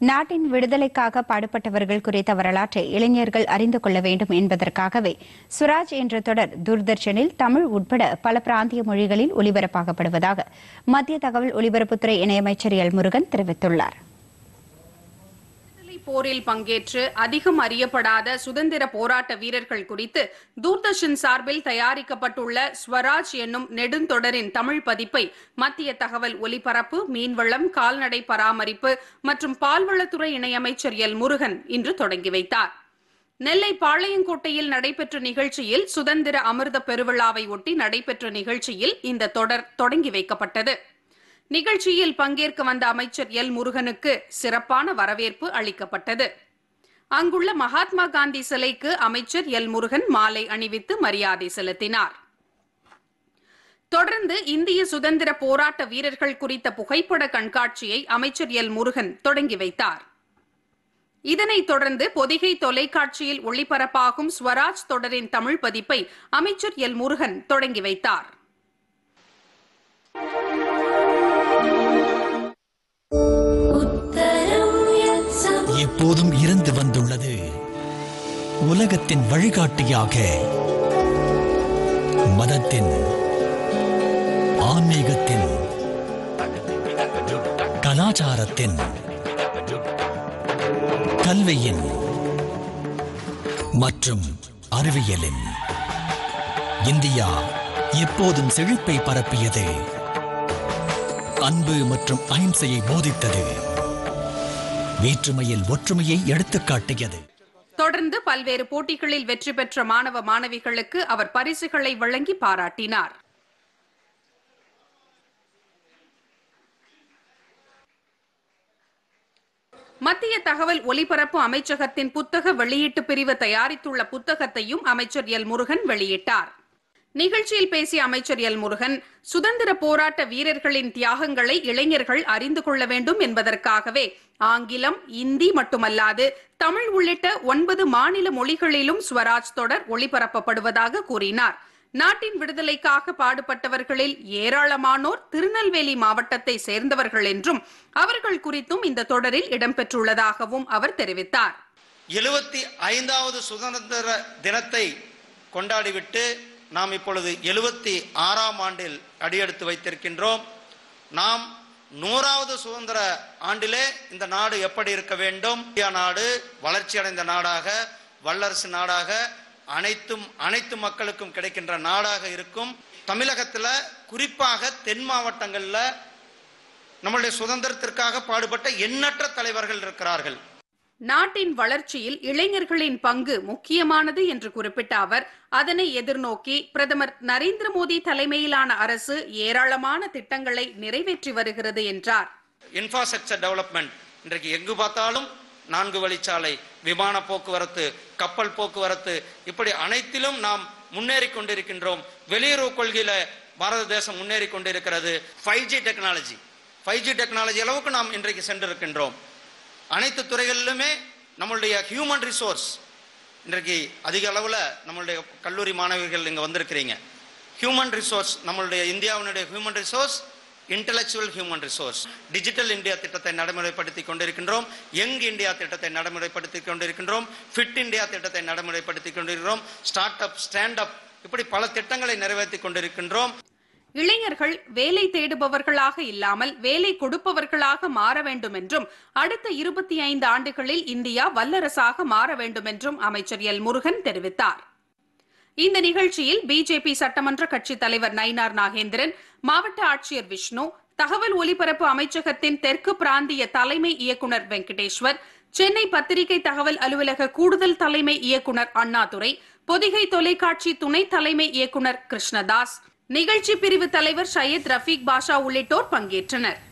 நாட்டின் விடுதலைக்காக பாடுபட்டவர்கள் குறித்த வரலாற்றை இளைஞர்கள் அறிந்து கொள்ள வேண்டும் என்பதற்காகவே சுராஜ் என்ற தொடர் தூர்தர்ஷனில் தமிழ் உட்பட பல பிராந்திய மொழிகளில் ஒலிபரப்பாகப்படுவதாக மத்திய தகவல் ஒலிபரப்புத்துறை இணையமைச்சர் எல் முருகன் தெரிவித்துள்ளார் விடுதலை போரில் பங்கேற்று அதிகம் அறியப்படாத சுதந்திர போராட்ட வீரர்கள் குறித்து தூர்தர்ஷன் சார்பில் தயாரிக்கப்பட்டுள்ள ஸ்வராஜ் என்னும் நெடுந்தொடரின் தமிழ் பதிப்பை மத்திய தகவல் ஒலிபரப்பு மீன்வளம் கால்நடை பராமரிப்பு மற்றும் பால்வளத்துறை இணையமைச்சர் எல் முருகன் இன்று தொடங்கி வைத்தார் நெல்லை பாளையங்கோட்டையில் நடைபெற்ற நிகழ்ச்சியில் சுதந்திர அமிர்த பெருவிழாவை ஒட்டி நடைபெற்ற நிகழ்ச்சியில் இந்த தொடர் தொடங்கி வைக்கப்பட்டது நிகழ்ச்சியில் பங்கேற்க வந்த அமைச்சர் எல் முருகனுக்கு சிறப்பான வரவேற்பு அளிக்கப்பட்டது அங்குள்ள மகாத்மா காந்தி சிலைக்கு அமைச்சர் எல் முருகன் மாலை அணிவித்து மரியாதை செலுத்தினார் தொடர்ந்து இந்திய சுதந்திர போராட்ட வீரர்கள் குறித்த புகைப்பட கண்காட்சியை அமைச்சர் எல் முருகன் தொடங்கி வைத்தார் இதனைத் தொடர்ந்து பொதிகை தொலைக்காட்சியில் ஒளிபரப்பாகும் ஸ்வராஜ் தொடரின் தமிழ் பதிப்பை அமைச்சர் எல் முருகன் தொடங்கி வைத்தார் எப்போதும் இருந்து வந்துள்ளது உலகத்தின் வழிகாட்டியாக மதத்தின் ஆன்மீகத்தின் கலாச்சாரத்தின் கல்வியின் மற்றும் அறிவியலின் இந்தியா எப்போதும் செழிப்பை பரப்பியது அன்பு மற்றும் அಹಿಂಸையை போதித்தது வேற்றுமையில் ஒற்றுமையை எடுத்துக் காட்டியது தொடர்ந்து பல்வேறு போட்டிகளில் வெற்றி பெற்ற மாணவ மாணவிகளுக்கு அவர் பரிசுகளை வழங்கி பாராட்டினார் மத்திய தகவல் ஒலிபரப்பு அமைச்சகத்தின் புத்தக வெளியீட்டு பிரிவு தயாரித்துள்ள புத்தகத்தையும் அமைச்சர் எல் முருகன் வெளியிட்டார் நிகழ்ச்சியில் பேசிய அமைச்சர் எல் முருகன் சுதந்திர போராட்ட வீரர்களின் தியாகங்களை இளைஞர்கள் அறிந்து கொள்ள வேண்டும் என்பதற்காகவே ஆங்கிலம் இந்தி மட்டுமல்லாது தமிழ் உள்ளிட்ட ஒன்பது மாநில மொழிகளிலும் ஸ்வராஜ் தொடர் ஒளிபரப்பப்படுவதாக கூறினார் நாட்டின் விடுதலைக்காக பாடுபட்டவர்களில் ஏராளமானோர் திருநெல்வேலி மாவட்டத்தை சேர்ந்தவர்கள் என்றும் அவர்கள் குறித்தும் இந்த தொடரில் இடம்பெற்றுள்ளதாகவும் அவர் தெரிவித்தார் எழுபத்தி ஐந்தாவது சுதந்திர தினத்தை கொண்டாடிவிட்டு நாம் இப்பொழுது எழுபத்தி ஆறாம் ஆண்டில் அடியெடுத்து வைத்திருக்கின்றோம் நாம் நூறாவது சுதந்திர ஆண்டிலே இந்த நாடு எப்படி இருக்க வேண்டும் இந்தியா நாடு வளர்ச்சி அடைந்த நாடாக வல்லரசு நாடாக அனைத்தும் அனைத்து மக்களுக்கும் கிடைக்கின்ற நாடாக இருக்கும் தமிழகத்துல குறிப்பாக தென் மாவட்டங்கள்ல நம்மளுடைய சுதந்திரத்திற்காக பாடுபட்ட எண்ணற்ற தலைவர்கள் இருக்கிறார்கள் நாட்டின் வளர்ச்சியில் இளைஞர்களின் பங்கு முக்கியமானது என்று குறிப்பிட்ட அவர் அதனை எதிர்நோக்கி பிரதமர் நரேந்திர மோடி தலைமையிலான அரசு ஏராளமான திட்டங்களை நிறைவேற்றி வருகிறது என்றார் இன்ஃப்ராஸ்ட்ரக்சர் டெவலப்மெண்ட் இன்றைக்கு எங்கு பார்த்தாலும் நான்கு வழிச்சாலை விமான போக்குவரத்து கப்பல் போக்குவரத்து இப்படி அனைத்திலும் நாம் முன்னேறி கொண்டிருக்கின்றோம் வெளியுறவு கொள்கையில பாரத தேசம் முன்னேறி கொண்டிருக்கிறது five G technology five G technology அளவுக்கு நாம் இன்றைக்கு சென்றிருக்கின்றோம் அனைத்து துறைகளிலுமே நம்மளுடைய ஹியூமன் ரிசோர்ஸ் இன்றைக்கு அதிக அளவில் நம்மளுடைய கல்லூரி மாணவிகள் இங்கே வந்திருக்கிறீங்க ஹியூமன் ரிசோர்ஸ் நம்மளுடைய இந்தியாவினுடைய human resource intellectual human resource digital India திட்டத்தை நடைமுறைப்படுத்தி கொண்டிருக்கின்றோம் யங் இந்தியா திட்டத்தை நடைமுறைப்படுத்தி கொண்டிருக்கின்றோம் ஃபிட் இந்தியா திட்டத்தை நடைமுறைப்படுத்தி கொண்டிருக்கிறோம் ஸ்டார்ட் அப் ஸ்டாண்ட் அப் இப்படி பல திட்டங்களை நிறைவேற்றி கொண்டிருக்கின்றோம் இளைஞர்கள் வேலை தேடுபவர்களாக இல்லாமல் வேலை கொடுப்பவர்களாக மாற வேண்டும் என்றும் அடுத்த இருபத்தி ஐந்து ஆண்டுகளில் இந்தியா வல்லரசாக மாற வேண்டும் என்றும் அமைச்சர் எல் முருகன் தெரிவித்தார் இந்த நிகழ்ச்சியில் பிஜேபி சட்டமன்ற கட்சித் தலைவர் நயினார் நாகேந்திரன் மாவட்ட ஆட்சியர் விஷ்ணு தகவல் ஒலிபரப்பு அமைச்சகத்தின் தெற்கு பிராந்திய தலைமை இயக்குநர் வெங்கடேஸ்வர் சென்னை பத்திரிகை தகவல் அலுவலக கூடுதல் தலைமை இயக்குநர் அண்ணாதுரை பொதிகை தொலைக்காட்சி துணை தலைமை இயக்குநர் கிருஷ்ணதாஸ் நிகழ்ச்சி பிரிவு தலைவர் சையத் ரஃபீக் பாஷா உள்ளிட்டோர் பங்கேற்றனர்